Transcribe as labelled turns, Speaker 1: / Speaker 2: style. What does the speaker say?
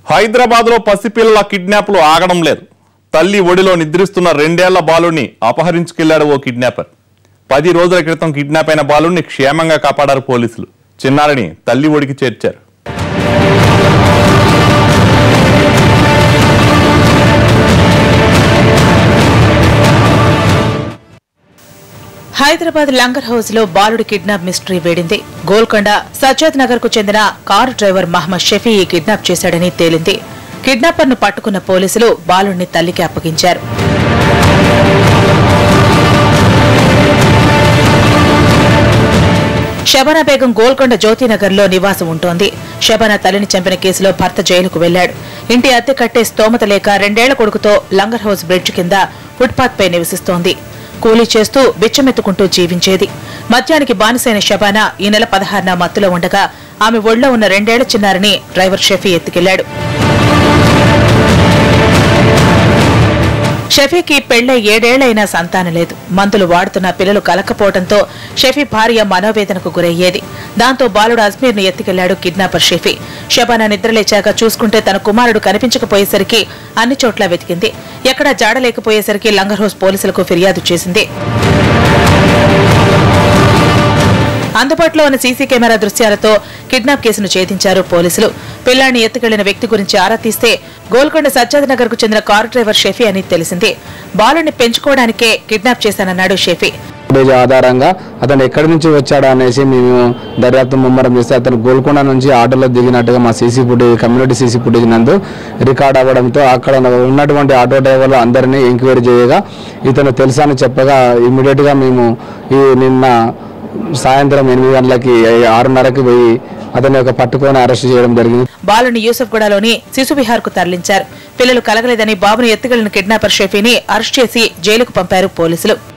Speaker 1: హైదరాబాద్లో పసిపిల్లల కిడ్నాప్లు ఆగడం లేదు తల్లి ఒడిలో నిద్రిస్తున్న రెండేళ్ల బాలుని అపహరించుకెళ్లాడు ఓ కిడ్నాపర్ పది రోజుల క్రితం కిడ్నాప్ అయిన బాలుని క్షేమంగా కాపాడారు పోలీసులు చిన్నారిని తల్లి ఒడికి చేర్చారు
Speaker 2: హైదరాబాద్ లంగర్ హౌస్ లో బాలుడి కిడ్నాప్ మిస్టరీ వేడింది గోల్కొండ సజ్జాద్ నగర్ కు చెందిన కారు డ్రైవర్ మహమ్మద్ షఫీ ఈ కిడ్నాప్ చేశాడని తేలింది కిడ్నాపర్ ను పట్టుకున్న పోలీసులు బాలుడిని తల్లికి అప్పగించారు షబానా బేగం గోల్కొండ జ్యోతినగర్ లో నివాసం ఉంటోంది షబానా తల్లిని చంపిన కేసులో భర్త జైలుకు వెళ్లాడు ఇంటి అద్దె కట్టే స్తోమత లేక రెండేళ్ల కొడుకుతో లంగర్ హౌస్ బ్రిడ్జ్ కింద ఫుట్పాత్ పై నివసిస్తోంది కూలీ చేస్తూ బిచ్చమెత్తుకుంటూ జీవించేది మద్యానికి బానిసైన షబానా ఈ నెల పదహారున మత్తులో ఉండగా ఆమె ఒళ్ళో ఉన్న రెండేళ్ల చిన్నారిని డ్రైవర్ షఫీ ఎత్తుకెళ్లాడు షఫీకి పెళ్లై ఏడేళ్లైనా సంతానం లేదు మందులు వాడుతున్న పిల్లలు కలకపోవడంతో షఫీ భార్య మనోవేదనకు గురయ్యేది దాంతో బాలుడు అజ్మీర్ను ఎత్తుకెళ్లాడు కిడ్నాపర్ షఫీ షబానా నిద్రలేచాక చూసుకుంటే తన కుమారుడు కనిపించకపోయేసరికి అన్ని చోట్ల వెతికింది ఎక్కడా జాడలేకపోయేసరికి లంగర్ హౌస్ పోలీసులకు ఫిర్యాదు చేసింది అందుబాటులో ఉన్న సీసీ కెమెరా దృశ్యాలతో కిడ్నాప్ కేసును ఛేదించారు పోలీసులు పిల్లాన్ని ఎత్తుకెళ్లిన వ్యక్తి గురించి ఆరా తీస్తే గోల్కొండ సజ్జాద్ నగర్ కు చెందిన కారు డ్రైవర్ షెఫీ అని తెలిసింది బాలుని పెంచుకోవడానికే కిడ్నాప్ చేశానన్నాడు షెఫీ
Speaker 3: ఫుటేజ్ ఆధారంగా అతను ఎక్కడి నుంచి వచ్చాడు అనేసి మేము దర్యాప్తు ముమ్మరం చేస్తే అతను గోల్కొండ నుంచి ఆటోలో దిగినట్టుగా మా CC footage community CC footage నందు రికార్డ్ అవ్వడంతో అక్కడ ఉన్నటువంటి ఆటో డ్రైవర్లు అందరినీ ఎంక్వైరీ చేయగా ఇతను తెలుసా అని చెప్పగా ఇమీడియట్గా మేము ఈ నిన్న సాయంత్రం ఎనిమిది గంటలకి ఆరున్నరకి పోయి అతని యొక్క పట్టుకొని అరెస్ట్ చేయడం జరిగింది
Speaker 2: బాలుని యూసఫ్గూడలోని శిశు విహార్ కు తరలించారు పిల్లలు కలగలేదని బాబును ఎత్తుకెళ్లిన కిడ్నాపర్ షెఫీని అరెస్ట్ చేసి జైలుకు పంపారు పోలీసులు